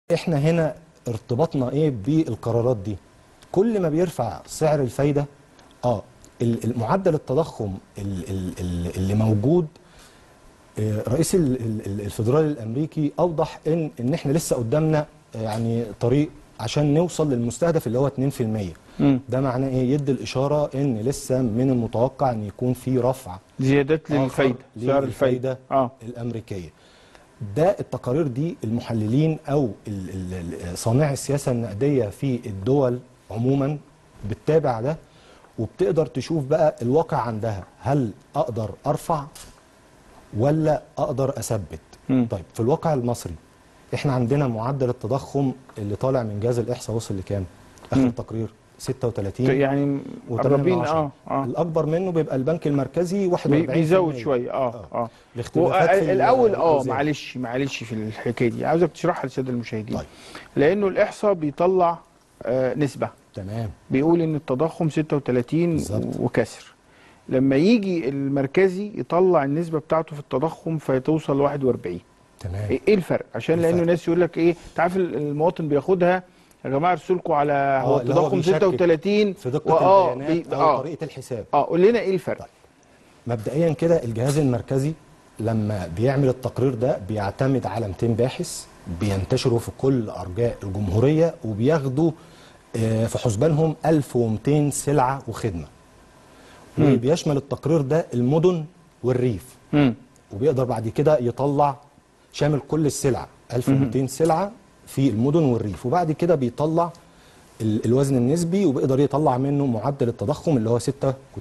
احنا هنا ارتباطنا ايه بالقرارات دي كل ما بيرفع سعر الفايده اه ال- المعدل التضخم ال- ال- ال- اللي موجود آه، رئيس ال- ال- ال- الفدرالي الامريكي اوضح ان ان احنا لسه قدامنا آه، يعني طريق عشان نوصل للمستهدف اللي هو 2% مم. ده معناه ايه يدي الاشاره ان لسه من المتوقع ان يكون في رفع زيادات آخر للفايده سعر الفايده للفايده اه الامريكيه ده التقارير دي المحللين او ال- ال- ال- صانعي السياسه النقديه في الدول عموما بتتابع ده وبتقدر تشوف بقى الواقع عندها هل اقدر ارفع ولا اقدر اثبت مم. طيب في الواقع المصري احنا عندنا معدل التضخم اللي طالع من جهاز الاحصاء وصل لكام اخر مم. تقرير 36 يعني قربين اه اه الاكبر منه بيبقى البنك المركزي 41% بي- بيزود شويه اه آه. اه الاختلافات في الاول اه الأوزان. معلش معلش في الحكايه دي عاوزك تشرحها للساده المشاهدين طيب. لانه الاحصاء بيطلع آه نسبه تمام بيقول ان التضخم 36 بالظبط. وكسر لما يجي المركزي يطلع النسبه بتاعته في التضخم فتوصل 41 تمام ايه إيه الفرق عشان الفرق. لانه ناس يقول لك ايه انت عارف المواطن بياخدها يا جماعه ارسلوا لكم على هو اللي هو التضخم بيشكك 36 في دقه وآه البيانات بي- او اه طريقه الحساب اه قول لنا ايه الفرق طيب. مبدئيا كده الجهاز المركزي لما بيعمل التقرير ده بيعتمد على 200 باحث بينتشروا في كل ارجاء الجمهوريه وبياخدوا آه، في حسبانهم 1200 سلعه وخدمه مم. وبيشمل التقرير ده المدن والريف مم. وبيقدر بعد كده يطلع شامل كل السلع 1200 سلعه في المدن والريف وبعد كده بيطلع ال- الوزن النسبي وبيقدر يطلع منه معدل التضخم اللي هو 36%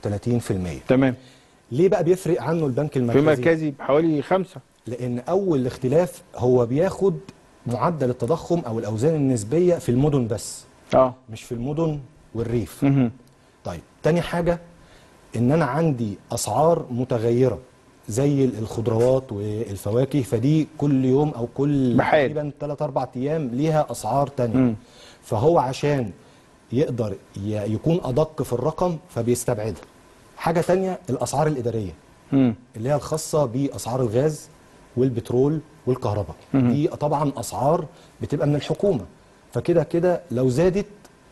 تمام ليه بقى بيفرق عنه البنك في المركزي مركزي بحوالي خمسة لان اول اختلاف هو بياخد معدل التضخم او الاوزان النسبيه في المدن بس اه مش في المدن والريف مهم. طيب تاني حاجه ان انا عندي اسعار متغيره زي الخضروات والفواكه فدي كل يوم او كل بحال. تقريبا 3 4 ايام ليها اسعار تانية مم. فهو عشان يقدر ي- يكون ادق في الرقم فبيستبعدها حاجه تانية الاسعار الاداريه مم. اللي هي الخاصه باسعار الغاز والبترول والكهرباء مهم. دي طبعا اسعار بتبقى من الحكومه فكده كده لو زادت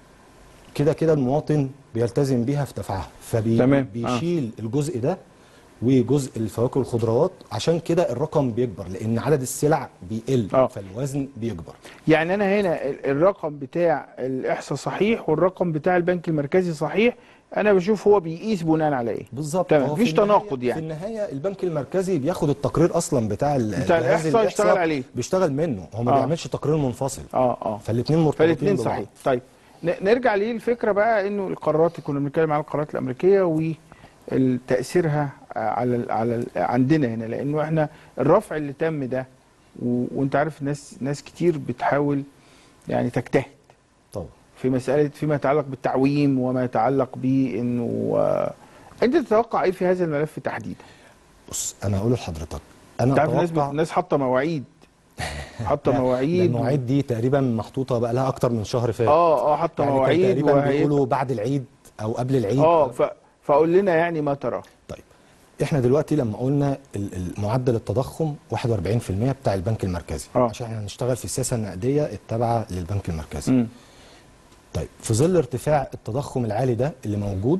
كده كده المواطن بيلتزم بيها في دفعها تمام. فبيشيل الجزء ده وجزء الفواكه والخضروات عشان كده الرقم بيكبر لان عدد السلع بيقل آه. فالوزن بيكبر يعني انا هنا ال- الرقم بتاع الاحصاء صحيح والرقم بتاع البنك المركزي صحيح انا بشوف هو بيقيس بناء على ايه بالظبط تمام، هو في مفيش النهاية- تناقض يعني. في النهايه البنك المركزي بياخد التقرير اصلا بتاع ال- بتاع جهاز الإحصاء يشتغل عليه. بيشتغل منه هو ما آه. بيعملش تقرير منفصل اه اه فالاثنين مرتبطين فالاثنين ببعض. صحيح طيب ن- نرجع للفكره بقى انه القرارات كنا بنتكلم على القرارات الامريكيه وتاثيرها على ال على ال عندنا هنا لانه احنا الرفع اللي تم ده و- وانت عارف ناس ناس كتير بتحاول يعني تجتهد طبعا في مساله فيما يتعلق بالتعويم وما يتعلق بانه آه، انت تتوقع ايه في هذا الملف تحديدا؟ بص انا اقول لحضرتك انا انت عارف الناس اتوقع الناس حاطه مواعيد حاطه لا، مواعيد و- المواعيد دي تقريبا محطوطه بقى لها اكتر من شهر فات اه اه حاطه يعني كان مواعيد تقريبا وهي بيقولوا بعد العيد او قبل العيد اه ف... فقول لنا يعني ما ترى طيب احنا دلوقتي لما قلنا ال- ال- معدل التضخم 41% بتاع البنك المركزي آه. عشان احنا هنشتغل في السياسه النقديه التابعه للبنك المركزي مم. طيب في ظل ارتفاع التضخم العالي ده اللي موجود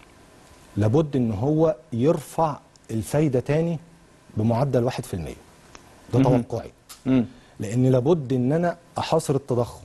لابد ان هو يرفع الفايده تاني بمعدل 1% ده مهم. توقعي مم. لان لابد ان انا احاصر التضخم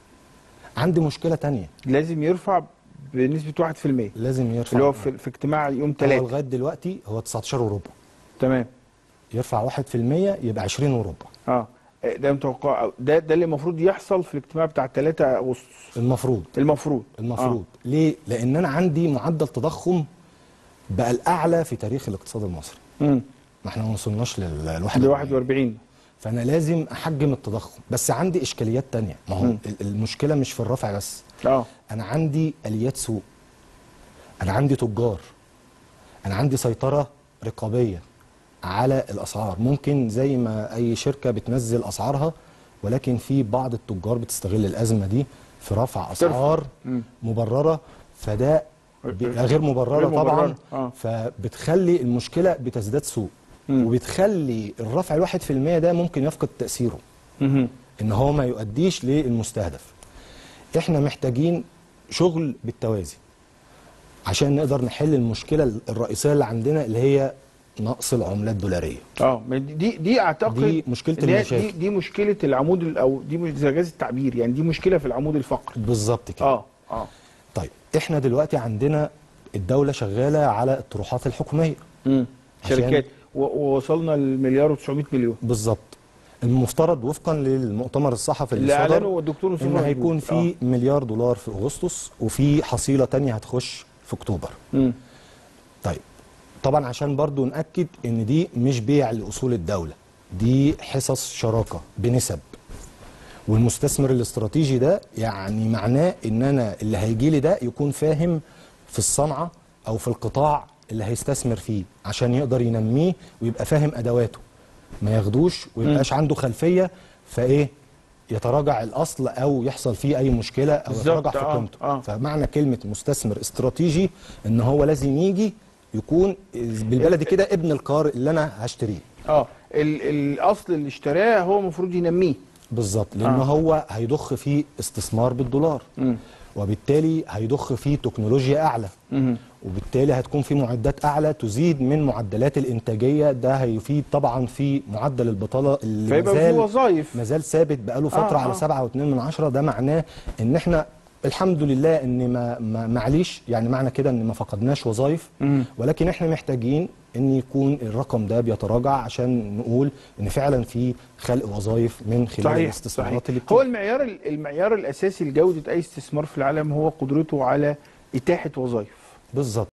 عندي مشكله تانية لازم يرفع بنسبه 1% لازم يرفع اللي هو في, في اجتماع يوم هو 3 لغايه دلوقتي هو 19 وربع تمام يرفع 1% يبقى 20 وربع اه ده متوقع ده ده اللي المفروض يحصل في الاجتماع بتاع 3 اغسطس المفروض المفروض المفروض آه. ليه لان انا عندي معدل تضخم بقى الاعلى في تاريخ الاقتصاد المصري امم ما احنا ما وصلناش لل ل 41 41 فانا لازم احجم التضخم بس عندي اشكاليات تانية ما هو مم. ال- المشكله مش في الرفع بس اه انا عندي اليات سوق انا عندي تجار انا عندي سيطره رقابيه على الاسعار ممكن زي ما اي شركه بتنزل اسعارها ولكن في بعض التجار بتستغل الازمه دي في رفع اسعار مم. مبرره فده بيبقى غير مبرره غير طبعا مبررة، آه. فبتخلي المشكله بتزداد سوء مم. وبتخلي الرفع الواحد في المية ده ممكن يفقد تاثيره مهم. ان هو ما يؤديش للمستهدف احنا محتاجين شغل بالتوازي عشان نقدر نحل المشكله الرئيسيه اللي عندنا اللي هي نقص العملات الدولاريه اه ما دي دي, دي اعتقد دي مشكلة إن هي المشاكل. دي, دي مشكله العمود ال- او دي مش زي جاز التعبير يعني دي مشكله في العمود الفقري بالظبط كده اه اه طيب احنا دلوقتي عندنا الدوله شغاله على الطروحات الحكوميه امم عشان- شركات و- ووصلنا لمليار و900 مليون بالظبط المفترض وفقا للمؤتمر الصحفي اللي اللي صدر اعلنه الدكتور مصطفى ان هيكون مدبولي. في مليار دولار في اغسطس وفي حصيله تانية هتخش في اكتوبر اه. مم. طيب طبعا عشان برضو نأكد ان دي مش بيع لأصول الدولة دي حصص شراكة بنسب والمستثمر الاستراتيجي ده يعني معناه ان انا اللي هيجي لي ده يكون فاهم في الصنعة او في القطاع اللي هيستثمر فيه عشان يقدر ينميه ويبقى فاهم ادواته ما ياخدوش ويبقاش عنده خلفية فايه يتراجع الاصل او يحصل فيه اي مشكله او بالظبط، يتراجع في آه، قيمته آه. فمعنى كلمه مستثمر استراتيجي ان هو لازم يجي يكون بالبلدي كده ابن القار اللي انا هشتريه اه ال- الاصل اللي اشتراه هو المفروض ينميه بالظبط لان آه. آه. هو هيضخ فيه استثمار بالدولار مم. وبالتالي هيضخ فيه تكنولوجيا اعلى مم. وبالتالي هتكون في معدات اعلى تزيد من معدلات الانتاجيه ده هيفيد طبعا في معدل البطاله اللي فيبقى في مازال وظائف مازال ثابت بقاله فتره آه، آه على آه. سبعة واتنين من عشرة ده معناه ان احنا الحمد لله ان ما, ما معليش يعني معنى كده ان ما فقدناش وظائف مم. ولكن احنا محتاجين ان يكون الرقم ده بيتراجع عشان نقول ان فعلا في خلق وظائف من خلال صحيح صحيح الاستثمارات اللي هو بتيجي. المعيار ال- المعيار الاساسي لجوده اي استثمار في العالم هو قدرته على اتاحه وظائف بالظبط